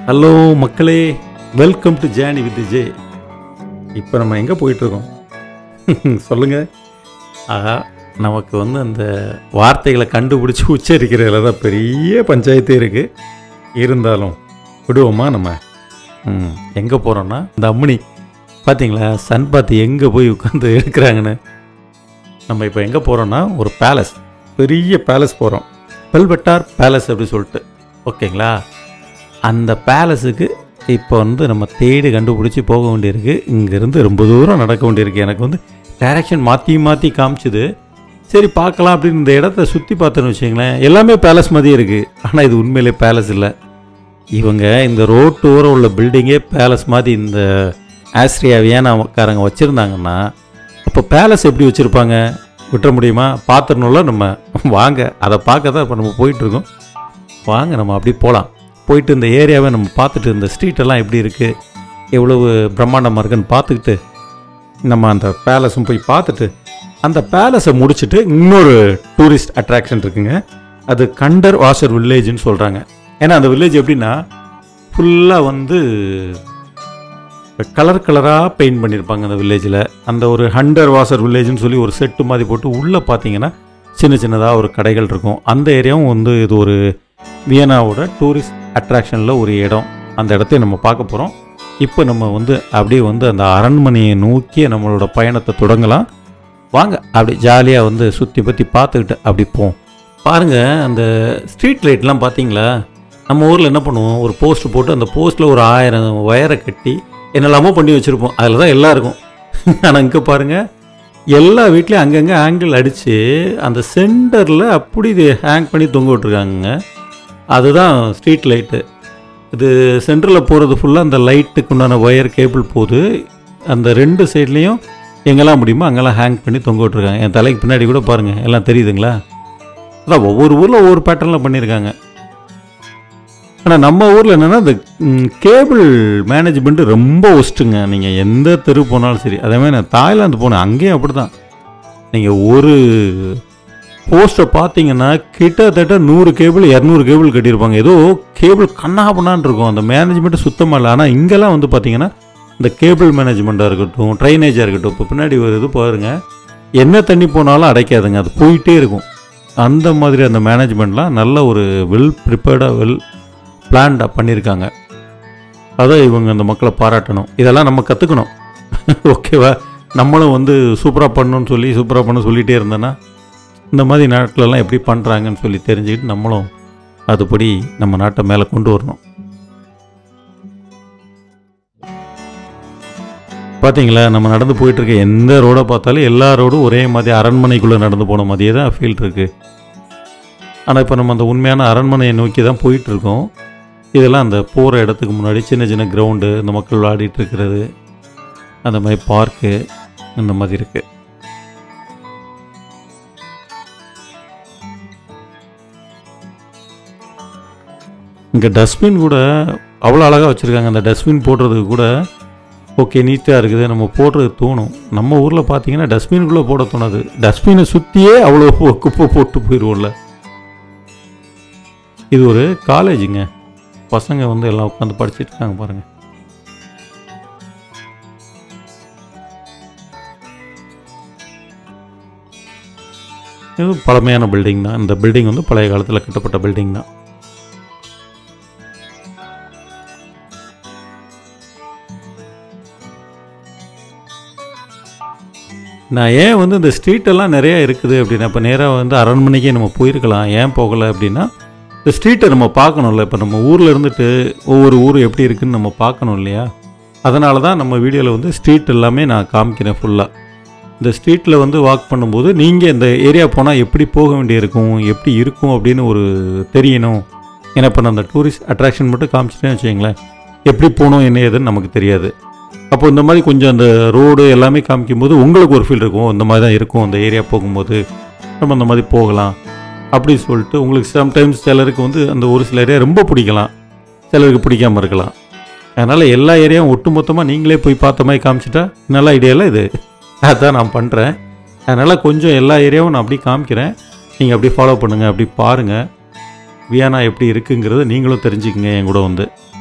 hello மக்களே welcome to journey with J இப்போ நம்ம எங்கே போயிட்டுருக்கோம் சொல்லுங்கள் ஆஹா நமக்கு வந்து அந்த வார்த்தைகளை கண்டுபிடிச்சி உச்சரிக்கிறதுல தான் பெரிய பஞ்சாயத்து இருக்குது இருந்தாலும் விடுவோமா நம்ம ம் எங்கே போகிறோன்னா இந்த அம்மணி பார்த்தீங்களா சன் பார்த்து எங்கே போய் உட்காந்து எடுக்கிறாங்கன்னு நம்ம இப்போ எங்கே போகிறோன்னா ஒரு பேலஸ் பெரிய பேலஸ் போகிறோம் பெல்வெட்டார் பேலஸ் அப்படி சொல்லிட்டு ஓகேங்களா அந்த பேலஸுக்கு இப்போ வந்து நம்ம தேடி கண்டுபிடிச்சி போக வேண்டியிருக்கு இங்கேருந்து ரொம்ப தூரம் நடக்க வேண்டியிருக்கு எனக்கு வந்து டைரக்ஷன் மாற்றி மாற்றி காமிச்சுது சரி பார்க்கலாம் அப்படின்னு இந்த இடத்த சுற்றி பார்த்தோன்னு வச்சுங்களேன் எல்லாமே பேலஸ் மாதிரியே இருக்குது ஆனால் இது உண்மையிலே பேலஸ் இல்லை இவங்க இந்த ரோட்டோரம் உள்ள பில்டிங்கே பேலஸ் மாதிரி இந்த ஆஸ்ட்ரியா வியனாக்காரங்க வச்சுருந்தாங்கன்னா அப்போ பேலஸ் எப்படி வச்சுருப்பாங்க விட்டுற முடியுமா பார்த்துடணும்ல நம்ம வாங்க அதை பார்க்க தான் இப்போ நம்ம போயிட்டுருக்கோம் வாங்க நம்ம அப்படி போகலாம் போயிட்டு இந்த ஏரியாவை நம்ம பார்த்துட்டு இந்த ஸ்ட்ரீட்டெல்லாம் எப்படி இருக்குது எவ்வளவு பிரம்மாண்டமாக இருக்குன்னு பார்த்துக்கிட்டு நம்ம அந்த பேலஸும் போய் பார்த்துட்டு அந்த பேலஸை முடிச்சுட்டு இன்னொரு டூரிஸ்ட் அட்ராக்ஷன் இருக்குங்க அது கண்டர் வாஷர் வில்லேஜ்னு சொல்கிறாங்க ஏன்னா அந்த வில்லேஜ் எப்படின்னா ஃபுல்லாக வந்து கலர் கலராக பெயிண்ட் பண்ணியிருப்பாங்க அந்த வில்லேஜில் அந்த ஒரு ஹண்டர் வாசர் வில்லேஜ்னு சொல்லி ஒரு செட்டு மாதிரி போட்டு உள்ளே பார்த்தீங்கன்னா சின்ன சின்னதாக ஒரு கடைகள் இருக்கும் அந்த ஏரியாவும் வந்து இது ஒரு வியனாவோட டூரிஸ்ட் அட்ராக்ஷனில் ஒரு இடம் அந்த இடத்தையும் நம்ம பார்க்க போகிறோம் இப்போ நம்ம வந்து அப்படியே வந்து அந்த அரண்மனையை நோக்கி நம்மளோட பயணத்தை தொடங்கலாம் வாங்க அப்படி ஜாலியாக வந்து சுற்றி பற்றி பார்த்துக்கிட்டு அப்படி போவோம் பாருங்கள் அந்த ஸ்ட்ரீட் லைட்லாம் பார்த்தீங்களா நம்ம ஊரில் என்ன பண்ணுவோம் ஒரு போஸ்ட் போட்டு அந்த போஸ்ட்டில் ஒரு ஆயிரம் வயரை கட்டி என்னெல்லாமோ பண்ணி வச்சுருப்போம் அதில் தான் எல்லாம் இருக்கும் ஆனால் இங்கே பாருங்கள் எல்லா வீட்லேயும் அங்கங்கே ஆங்கிள் அடித்து அந்த சென்டரில் அப்படி இது ஹேங் பண்ணி தொங்க விட்ருக்காங்க அதுதான் ஸ்ட்ரீட் லைட்டு இது சென்டரில் போகிறது ஃபுல்லாக அந்த லைட்டுக்கு உண்டான ஒயர் கேபிள் போகுது அந்த ரெண்டு சைட்லேயும் எங்கெல்லாம் முடியுமோ அங்கெல்லாம் ஹேங் பண்ணி தொங்க விட்ருக்காங்க என் தலைக்கு பின்னாடி கூட பாருங்கள் எல்லாம் தெரியுதுங்களா அதான் ஒவ்வொரு ஊரில் ஒவ்வொரு பேட்டர்னில் பண்ணியிருக்காங்க ஆனால் நம்ம ஊரில் என்னென்னா இந்த கேபிள் மேனேஜ்மெண்ட்டு ரொம்ப ஒஸ்ட்டுங்க நீங்கள் எந்த தெரு போனாலும் சரி அதே மாதிரி நான் தாய்லாந்து போனேன் அங்கேயும் அப்படி தான் நீங்கள் ஒரு போஸ்ட்டை பார்த்தீங்கன்னா கிட்டத்தட்ட நூறு கேபிள் இரநூறு கேபிள் கட்டியிருப்பாங்க ஏதோ கேபிள் கண்ணாபண்ணான் இருக்கும் அந்த மேனேஜ்மெண்ட்டு சுத்தமாக இல்லை ஆனால் இங்கெல்லாம் வந்து பார்த்தீங்கன்னா இந்த கேபிள் மேனேஜ்மெண்ட்டாக இருக்கட்டும் ட்ரைனேஜாக இருக்கட்டும் இப்போ பின்னாடி ஒரு இது பாருங்க என்ன தண்ணி போனாலும் அடைக்காதுங்க அது போயிட்டே இருக்கும் அந்த மாதிரி அந்த மேனேஜ்மெண்ட்லாம் நல்ல ஒரு வெல் ப்ரிப்பேர்டாக வெல் பிளான்டாக பண்ணியிருக்காங்க அதான் இவங்க அந்த மக்களை பாராட்டணும் இதெல்லாம் நம்ம கற்றுக்கணும் ஓகேவா நம்மளும் வந்து சூப்பராக பண்ணணும்னு சொல்லி சூப்பராக பண்ண சொல்லிகிட்டே இருந்தேன்னா இந்த மாதிரி நாட்டிலலாம் எப்படி பண்ணுறாங்கன்னு சொல்லி தெரிஞ்சுக்கிட்டு நம்மளும் அதுபடி நம்ம நாட்டை மேலே கொண்டு வரணும் பார்த்தீங்களா நம்ம நடந்து போயிட்டு இருக்க எந்த ரோடை பார்த்தாலும் எல்லா ரோடும் ஒரே மாதிரி அரண்மனைக்குள்ளே நடந்து போன மாதிரியே தான் ஃபீல் இருக்கு ஆனால் இப்போ நம்ம அந்த உண்மையான அரண்மனையை நோக்கி தான் போயிட்டு இருக்கோம் இதெல்லாம் அந்த போகிற இடத்துக்கு முன்னாடி சின்ன சின்ன கிரவுண்டு இந்த மக்கள் விளையாடிட்டு இருக்கிறது அந்த மாதிரி பார்க்கு இந்த மாதிரி இருக்குது இங்கே டஸ்ட்பின் கூட அவ்வளோ அழகாக வச்சுருக்காங்க அந்த டஸ்ட்பின் போடுறதுக்கு கூட ஓகே நீட்டாக இருக்குது நம்ம போடுறது தோணும் நம்ம ஊரில் பார்த்தீங்கன்னா டஸ்ட்பினுக்குள்ளே போட தோணாது டஸ்ட்பினை சுற்றியே அவ்வளோ குப்பை போட்டு போயிடுவோம்ல இது ஒரு காலேஜுங்க பசங்க வந்து எல்லாம் உட்காந்து படிச்சுட்டு இருக்காங்க பாருங்கள் இது பழமையான பில்டிங் தான் இந்த பில்டிங் வந்து பழைய காலத்தில் கட்டப்பட்ட பில்டிங் தான் நான் ஏன் வந்து இந்த ஸ்ட்ரீட்டெல்லாம் நிறையா இருக்குது அப்படின்னா இப்போ நேராக வந்து அரண்மனைக்கே நம்ம போயிருக்கலாம் ஏன் போகலை அப்படின்னா இந்த ஸ்ட்ரீட்டை நம்ம பார்க்கணும்ல இப்போ நம்ம ஊரில் இருந்துட்டு ஒவ்வொரு ஊர் எப்படி இருக்குன்னு நம்ம பார்க்கணும் இல்லையா அதனால தான் நம்ம வீடியோவில் வந்து ஸ்ட்ரீட் எல்லாமே நான் காமிக்கிறேன் ஃபுல்லாக இந்த ஸ்ட்ரீட்டில் வந்து வாக் பண்ணும்போது நீங்கள் இந்த ஏரியா போனால் எப்படி போக வேண்டியிருக்கும் எப்படி இருக்கும் அப்படின்னு ஒரு தெரியணும் ஏன்னா இப்போ நான் அந்த டூரிஸ்ட் அட்ராக்ஷன் மட்டும் காமிச்சிட்டேன்னு வச்சுங்களேன் எப்படி போகணும் என்ன ஏதுன்னு நமக்கு தெரியாது அப்போ இந்த மாதிரி கொஞ்சம் அந்த ரோடு எல்லாமே காமிக்கும்போது உங்களுக்கு ஒரு ஃபீல் இருக்கும் இந்த மாதிரி தான் இருக்கும் அந்த ஏரியா போகும்போது நம்ம அந்த மாதிரி போகலாம் அப்படி சொல்லிட்டு உங்களுக்கு சம்டைம்ஸ் சிலருக்கு வந்து அந்த ஒரு சில ஏரியா ரொம்ப பிடிக்கலாம் சிலருக்கு பிடிக்காம இருக்கலாம் அதனால் எல்லா ஏரியாவும் ஒட்டு மொத்தமாக நீங்களே போய் பார்த்த மாதிரி காமிச்சிட்டா நல்ல ஐடியாவில் இது அதான் நான் பண்ணுறேன் அதனால் கொஞ்சம் எல்லா ஏரியாவும் நான் அப்படி காமிக்கிறேன் நீங்கள் அப்படி ஃபாலோ பண்ணுங்கள் அப்படி பாருங்கள் வியானா எப்படி இருக்குங்கிறத நீங்களும் தெரிஞ்சுக்கங்க என் கூட வந்து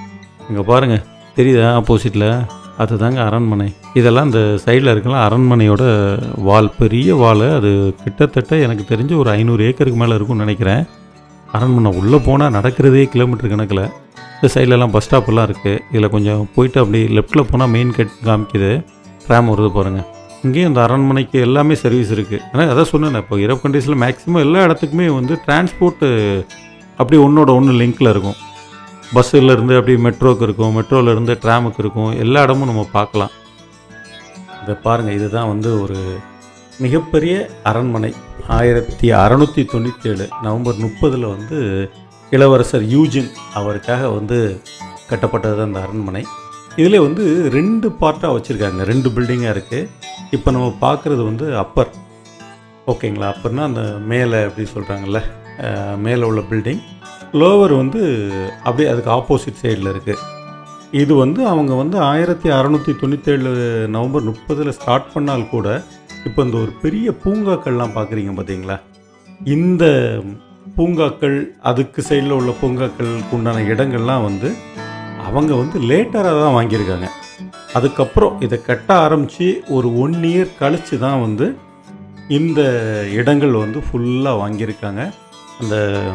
இங்கே பாருங்கள் தெரியுதா ஆப்போசிட்டில் அதுதாங்க அரண்மனை இதெல்லாம் இந்த சைடில் இருக்கலாம் அரண்மனையோட வால் பெரிய வால் அது கிட்டத்தட்ட எனக்கு தெரிஞ்சு ஒரு ஐநூறு ஏக்கருக்கு மேலே இருக்கும்னு நினைக்கிறேன் அரண்மனை உள்ளே போனால் நடக்கிறதே கிலோமீட்டர் கணக்கில் இந்த சைட்லலாம் பஸ் ஸ்டாப்பெல்லாம் இருக்குது இதில் கொஞ்சம் போயிட்டு அப்படி லெஃப்ட்டில் போனால் மெயின் கேட் காமிக்குது ட்ராம் வருது பாருங்கள் இங்கேயும் இந்த அரண்மனைக்கு எல்லாமே சர்வீஸ் இருக்குது ஆனால் அதான் சொன்னேன் இப்போ இரவு கண்ட்ரீஸில் மேக்ஸிமம் எல்லா இடத்துக்குமே வந்து டிரான்ஸ்போர்ட்டு அப்படி ஒன்றோட ஒன்று லிங்க்கில் இருக்கும் பஸ்ஸில் இருந்து அப்படி மெட்ரோக்கு இருக்கும் மெட்ரோவில் இருந்து ட்ராமுக்கு இருக்கும் எல்லா இடமும் நம்ம பார்க்கலாம் இதை பாருங்கள் இதுதான் வந்து ஒரு மிகப்பெரிய அரண்மனை ஆயிரத்தி அறநூற்றி தொண்ணூற்றி ஏழு நவம்பர் முப்பதில் வந்து இளவரசர் யூஜின் அவருக்காக வந்து கட்டப்பட்டது தான் இந்த அரண்மனை இதில் வந்து ரெண்டு பார்ட்டாக வச்சுருக்காங்க ரெண்டு பில்டிங்காக இருக்குது இப்போ நம்ம பார்க்குறது வந்து அப்பர் ஓகேங்களா அப்பர்னா அந்த மேலே எப்படி சொல்கிறாங்கல்ல மேலே உள்ள பில்டிங் லோவர் வந்து அப்படியே அதுக்கு ஆப்போசிட் சைடில் இருக்குது இது வந்து அவங்க வந்து ஆயிரத்தி அறநூற்றி தொண்ணூற்றேழு நவம்பர் முப்பதில் ஸ்டார்ட் பண்ணால் கூட இப்போ இந்த ஒரு பெரிய பூங்காக்கள்லாம் பார்க்குறீங்க பார்த்தீங்களா இந்த பூங்காக்கள் அதுக்கு சைடில் உள்ள பூங்காக்களுக்கு உண்டான இடங்கள்லாம் வந்து அவங்க வந்து லேட்டராக தான் வாங்கியிருக்காங்க அதுக்கப்புறம் இதை கட்ட ஆரம்பித்து ஒரு ஒன் இயர் கழித்து தான் வந்து இந்த இடங்கள் வந்து ஃபுல்லாக வாங்கியிருக்காங்க அந்த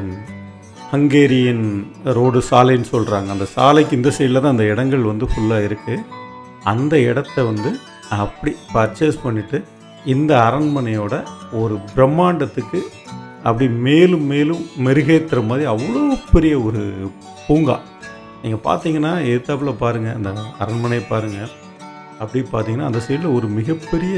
ஹங்கேரியன் ரோடு சாலைன்னு சொல்கிறாங்க அந்த சாலைக்கு இந்த சைடில் தான் அந்த இடங்கள் வந்து ஃபுல்லாக இருக்குது அந்த இடத்த வந்து அப்படி பர்ச்சேஸ் பண்ணிவிட்டு இந்த அரண்மனையோட ஒரு பிரம்மாண்டத்துக்கு அப்படி மேலும் மேலும் மெருகேற்றுற மாதிரி அவ்வளோ பெரிய ஒரு பூங்கா நீங்கள் பார்த்தீங்கன்னா எதிர்த்தாப்புல பாருங்கள் அந்த அரண்மனை பாருங்கள் அப்படி பார்த்தீங்கன்னா அந்த சைடில் ஒரு மிகப்பெரிய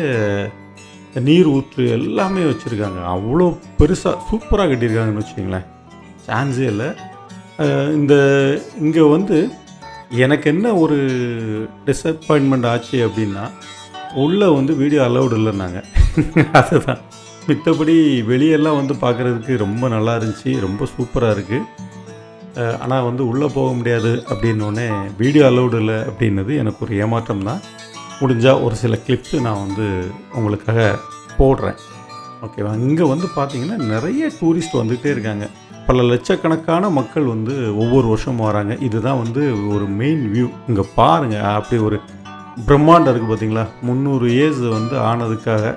நீர் ஊற்று எல்லாமே வச்சுருக்காங்க அவ்வளோ பெருசாக சூப்பராக கட்டியிருக்காங்கன்னு வச்சுக்கோங்களேன் சான்ஸே இல்லை அஹ் இந்த இங்கே வந்து எனக்கு என்ன ஒரு டிசப்பாயின்மெண்ட் ஆச்சு அப்படின்னா உள்ளே வந்து வீடியோ அலௌடு இல்லைன்னாங்க அதுதான் மித்தபடி வெளியெல்லாம் வந்து பார்க்குறதுக்கு ரொம்ப நல்லா இருந்துச்சு ரொம்ப சூப்பராக இருக்குது ஆனால் வந்து உள்ளே போக முடியாது அப்படின்னோடனே வீடியோ அலௌடு இல்லை அப்படின்னது எனக்கு ஒரு ஏமாற்றம் தான் முடிஞ்சால் ஒரு சில கிளிப்ஸு நான் வந்து உங்களுக்காக போடுறேன் ஓகேவா இங்கே வந்து பார்த்தீங்கன்னா நிறைய டூரிஸ்ட் வந்துகிட்டே இருக்காங்க பல லட்சக்கணக்கான மக்கள் வந்து ஒவ்வொரு வருஷமும் வராங்க இதுதான் வந்து ஒரு மெயின் வியூ இங்கே பாருங்கள் அப்படி ஒரு பிரம்மாண்டம் இருக்குது பார்த்தீங்களா முந்நூறு ஏஜ் வந்து ஆனதுக்காக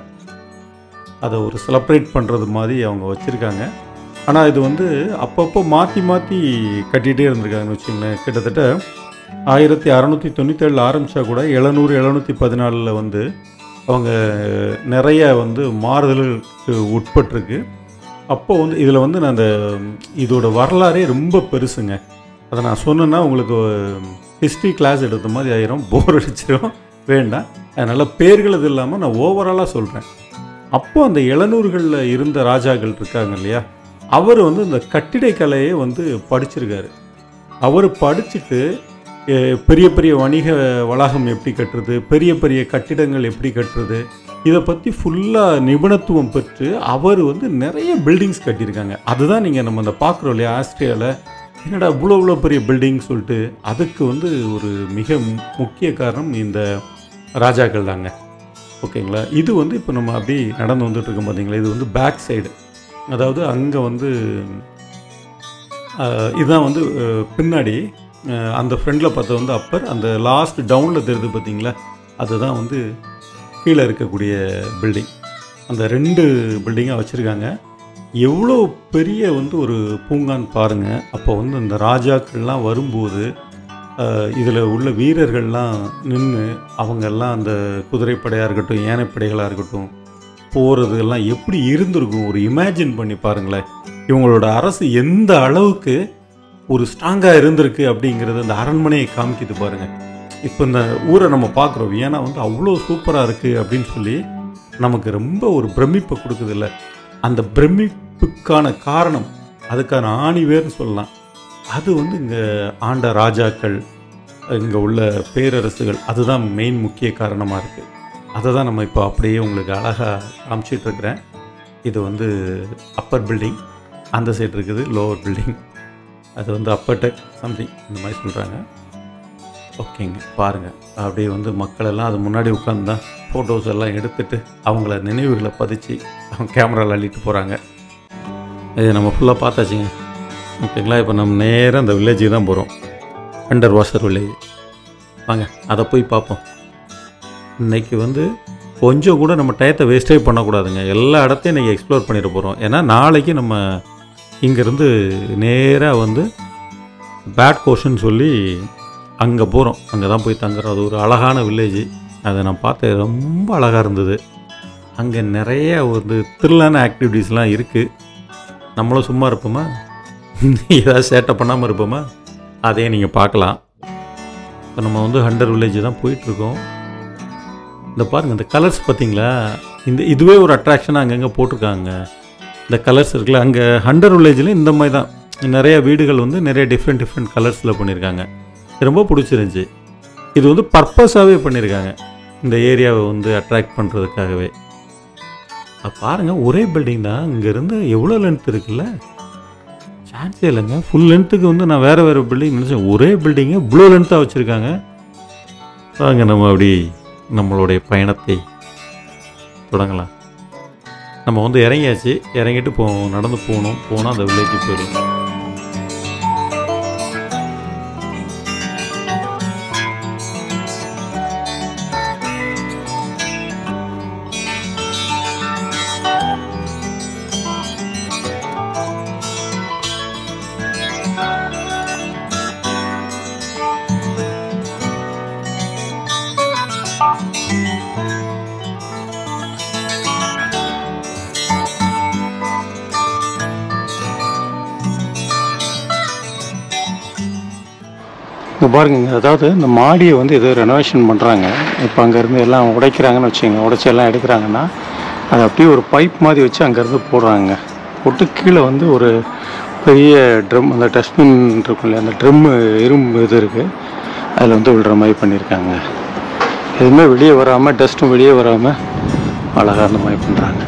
அதை ஒரு செலப்ரேட் பண்ணுறது மாதிரி அவங்க வச்சுருக்காங்க ஆனால் இது வந்து அப்பப்போ மாற்றி மாற்றி கட்டிகிட்டே இருந்திருக்காங்கன்னு வச்சுங்களேன் கிட்டத்தட்ட ஆயிரத்தி அறநூற்றி தொண்ணூற்றேழில் ஆரம்பித்தா கூட எழுநூறு எழுநூற்றி பதினாலில் வந்து அவங்க நிறைய வந்து மாறுதலுக்கு உட்பட்டிருக்கு அப்போ வந்து இதில் வந்து நான் அந்த இதோட வரலாறே ரொம்ப பெருசுங்க அதை நான் சொன்னேன்னா உங்களுக்கு ஹிஸ்ட்ரி கிளாஸ் எடுத்த மாதிரி ஆயிரும் போர் அடிச்சிடும் வேண்டாம் அதனால் பேர்கள் இது இல்லாமல் நான் ஓவராலாக சொல்கிறேன் அப்போ அந்த எழுநூறுகளில் இருந்த ராஜாக்கள் இருக்காங்க இல்லையா அவர் வந்து இந்த கட்டிடக்கலையை வந்து படிச்சிருக்காரு அவர் படிச்சுட்டு அஹ், பெரிய பெரிய வணிக வளாகம் எப்படி கட்டுறது பெரிய பெரிய கட்டிடங்கள் எப்படி கட்டுறது இதை பற்றி ஃபுல்லாக நிபுணத்துவம் பெற்று அவர் வந்து நிறைய பில்டிங்ஸ் கட்டியிருக்காங்க அதுதான் நீங்கள் நம்ம அந்த பார்க்குறோம் இல்லையா ஆஸ்திரேலியாவில் என்னடா இவ்வளோ இவ்வளோ பெரிய பில்டிங் சொல்லிட்டு அதுக்கு வந்து ஒரு மிக மு- முக்கிய காரணம் இந்த ராஜாக்கள் தாங்க ஓகேங்களா இது வந்து இப்போ நம்ம அப்படி நடந்து வந்துட்டு இருக்கோம் பார்த்தீங்களா இது வந்து பேக் சைடு அதாவது அங்கே வந்து அஹ், இதுதான் வந்து அஹ், பின்னாடி அஹ், அந்த ஃப்ரெண்டில் பார்த்தது வந்து அப்பர் அந்த லாஸ்ட் டவுனில் தெரியுது பார்த்தீங்களா அதுதான் வந்து கீழே இருக்கக்கூடிய பில்டிங் அந்த ரெண்டு பில்டிங்காக வச்சுருக்காங்க எவ்வளோ பெரிய வந்து ஒரு பூங்கான்னு பாருங்கள் அப்போ வந்து அந்த ராஜாக்கள்லாம் வரும்போது இதில் உள்ள வீரர்கள்லாம் நின்று அவங்கெல்லாம் அந்த குதிரைப்படையாக இருக்கட்டும் யானைப்படைகளாக இருக்கட்டும் போகிறது எல்லாம் எப்படி இருந்திருக்கும் ஒரு இமேஜின் பண்ணி பாருங்களேன் இவங்களோட அரசு எந்த அளவுக்கு ஒரு ஸ்ட்ராங்காக இருந்திருக்கு அப்படிங்கிறது அந்த அரண்மனையை காமிக்குது பாருங்க இப்போ இந்த ஊரை நம்ம பார்க்குறோம் ஏன்னா வந்து அவ்வளோ சூப்பராக இருக்குது அப்படின்னு சொல்லி நமக்கு ரொம்ப ஒரு பிரமிப்பை கொடுக்குதுல்ல அந்த பிரமிப்புக்கான காரணம் அதுக்கான ஆணிவேர்னு சொல்லலாம் அது வந்து இங்கே ஆண்ட ராஜாக்கள் இங்கே உள்ள பேரரசுகள் அதுதான் மெயின் முக்கிய காரணமாக இருக்குது அதை தான் நம்ம இப்போ அப்படியே உங்களுக்கு அழகாக காமிச்சிட்டு இருக்கிறேன் இது வந்து அப்பர் பில்டிங் அந்த சைடு இருக்குது லோவர் பில்டிங் அது வந்து அப்பர் டெக் சம்திங் இந்த மாதிரி சொல்கிறாங்க ஓகேங்க பாருங்கள் அப்படியே வந்து மக்கள் எல்லாம் அது முன்னாடி உட்காந்து தான் ஃபோட்டோஸ் எல்லாம் எடுத்துட்டு அவங்கள நினைவுகளை பதிச்சு அவங்க கேமராவில் அள்ளிட்டு போகிறாங்க இது நம்ம ஃபுல்லாக பார்த்தாச்சுங்க ஓகேங்களா இப்போ நம்ம நேராக அந்த வில்லேஜுக்கு தான் போகிறோம் அண்டர் வாஷர் வில்லேஜ் வாங்க அதை போய் பார்ப்போம் இன்னைக்கு வந்து கொஞ்சம் கூட நம்ம டயத்தை வேஸ்டே பண்ணக்கூடாதுங்க எல்லா இடத்தையும் இன்றைக்கி எக்ஸ்ப்ளோர் பண்ணிட போகிறோம் ஏன்னா நாளைக்கு நம்ம இங்கேருந்து நேராக வந்து பேட் கோஷன் சொல்லி அங்கே போகிறோம் அங்கே தான் போய் தங்குறோம் அது ஒரு அழகான வில்லேஜ் அதை நான் பார்த்தேன் ரொம்ப அழகாக இருந்தது அங்கே நிறைய வந்து த்ரில்லான ஆக்டிவிட்டீஸ்லாம் இருக்குது நம்மளும் சும்மா இருப்போமா ஏதாவது சேட்டை பண்ணாமல் இருப்போமா அதையும் நீங்கள் பார்க்கலாம் இப்போ நம்ம வந்து ஹண்டர் வில்லேஜ் தான் போயிட்டுருக்கோம் இந்த பாருங்கள் இந்த கலர்ஸ் பார்த்தீங்களா இந்த இதுவே ஒரு அட்ராக்ஷனாக அங்கங்கே போட்டிருக்காங்க இந்த கலர்ஸ் இருக்குல்ல அங்கே ஹண்டர் வில்லேஜ்லேயும் இந்த மாதிரி தான் நிறைய வீடுகள் வந்து நிறைய டிஃப்ரெண்ட் டிஃப்ரெண்ட் கலர்ஸில் பண்ணியிருக்காங்க இது ரொம்ப பிடிச்சிருந்துச்சி இது வந்து பர்பஸாகவே பண்ணியிருக்காங்க இந்த ஏரியாவை வந்து அட்ராக்ட் பண்ணுறதுக்காகவே அது பாருங்கள் ஒரே பில்டிங் தான் இங்கேருந்து எவ்வளோ லென்த் இருக்குல்ல சான்ஸே இல்லைங்க ஃபுல் லென்த்துக்கு வந்து நான் வேறு வேறு பில்டிங் நினச்சேன் ஒரே பில்டிங்கை இவ்வளோ லென்த்தாக வச்சுருக்காங்க வாங்க நம்ம அப்படி நம்மளுடைய பயணத்தை தொடங்கலாம் நம்ம வந்து இறங்கியாச்சு இறங்கிட்டு போ நடந்து போகணும் போனால் அந்த வில்லேஜுக்கு போயிடலாம் இங்கே பாருங்க அதாவது இந்த மாடியை வந்து ஏதோ ரெனோவேஷன் பண்ணுறாங்க இப்போ அங்கேருந்து எல்லாம் உடைக்கிறாங்கன்னு வச்சுக்கோங்க உடைச்சி எல்லாம் எடுக்கிறாங்கன்னா அதை அப்படியே ஒரு பைப் மாதிரி வச்சு அங்கேருந்து போடுறாங்க போட்டு கீழே வந்து ஒரு பெரிய ட்ரம் அந்த டஸ்ட்பின் இருக்கும் இல்லையா அந்த ட்ரம்மு இரும்பு இது இருக்குது அதில் வந்து விடுற மாதிரி பண்ணியிருக்காங்க எதுவுமே வெளியே வராமல் டஸ்ட்டும் வெளியே வராமல் அழகாக அந்த மாதிரி பண்ணுறாங்க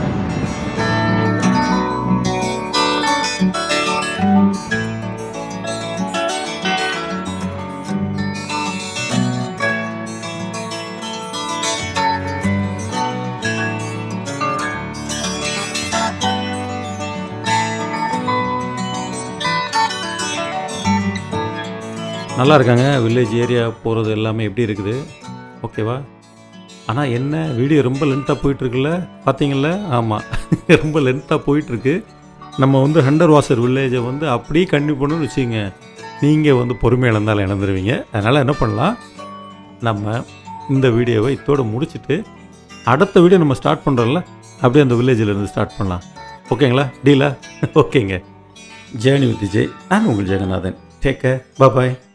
நல்லா இருக்காங்க வில்லேஜ் ஏரியா போகிறது எல்லாமே எப்படி இருக்குது ஓகேவா ஆனால் என்ன வீடியோ ரொம்ப லென்த்தாக போயிட்டுருக்குல்ல பார்த்தீங்கள ஆமாம் ரொம்ப லென்த்தாக போயிட்டுருக்கு நம்ம வந்து ஹண்டர் வாசர் வில்லேஜை வந்து அப்படியே கண்டினியூ பண்ணணும்னு வச்சுங்க நீங்கள் வந்து பொறுமை இழந்தாலும் இழந்துருவீங்க அதனால் என்ன பண்ணலாம் நம்ம இந்த வீடியோவை இதோட முடிச்சுட்டு அடுத்த வீடியோ நம்ம ஸ்டார்ட் பண்ணுறோம்ல அப்படியே அந்த வில்லேஜில் இருந்து ஸ்டார்ட் பண்ணலாம் ஓகேங்களா டீலா ஓகேங்க ஜேர்னி வித் ஜெய் நான் உங்கள் ஜெகநாதன் டேக் கேர் பாய்